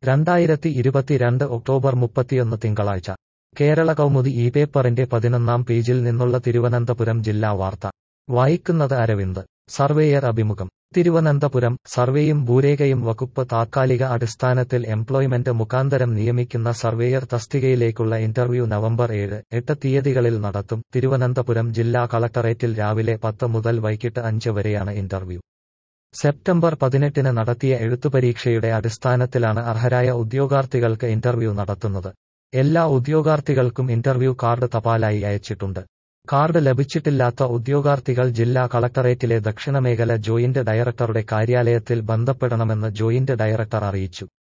രണ്ടായിരത്തി ഇരുപത്തിരണ്ട് ഒക്ടോബർ മുപ്പത്തിയൊന്ന് തിങ്കളാഴ്ച കേരള കൗമുദി ഈ പേപ്പറിന്റെ പതിനൊന്നാം പേജിൽ നിന്നുള്ള തിരുവനന്തപുരം ജില്ലാ വാർത്ത വായിക്കുന്നത് അരവിന്ദ് സർവേയർ അഭിമുഖം തിരുവനന്തപുരം സർവേയും ഭൂരേഖയും വകുപ്പ് താത്കാലിക അടിസ്ഥാനത്തിൽ എംപ്ലോയ്മെന്റ് മുഖാന്തരം നിയമിക്കുന്ന സർവേയർ തസ്തികയിലേക്കുള്ള ഇന്റർവ്യൂ നവംബർ ഏഴ് എട്ട് തീയതികളിൽ നടത്തും തിരുവനന്തപുരം ജില്ലാ കളക്ടറേറ്റിൽ രാവിലെ പത്ത് മുതൽ വൈകിട്ട് അഞ്ച് വരെയാണ് ഇന്റർവ്യൂ സെപ്റ്റംബർ പതിനെട്ടിന് നടത്തിയ എഴുത്തുപരീക്ഷയുടെ അടിസ്ഥാനത്തിലാണ് അർഹരായ ഉദ്യോഗാർത്ഥികൾക്ക് ഇന്റർവ്യൂ നടത്തുന്നത് എല്ലാ ഉദ്യോഗാർത്ഥികൾക്കും ഇന്റർവ്യൂ കാർഡ് തപാലായി അയച്ചിട്ടുണ്ട് കാർഡ് ലഭിച്ചിട്ടില്ലാത്ത ഉദ്യോഗാർത്ഥികൾ ജില്ലാ കളക്ടറേറ്റിലെ ദക്ഷിണമേഖല ജോയിന്റ് ഡയറക്ടറുടെ കാര്യാലയത്തിൽ ബന്ധപ്പെടണമെന്ന് ജോയിന്റ് ഡയറക്ടർ അറിയിച്ചു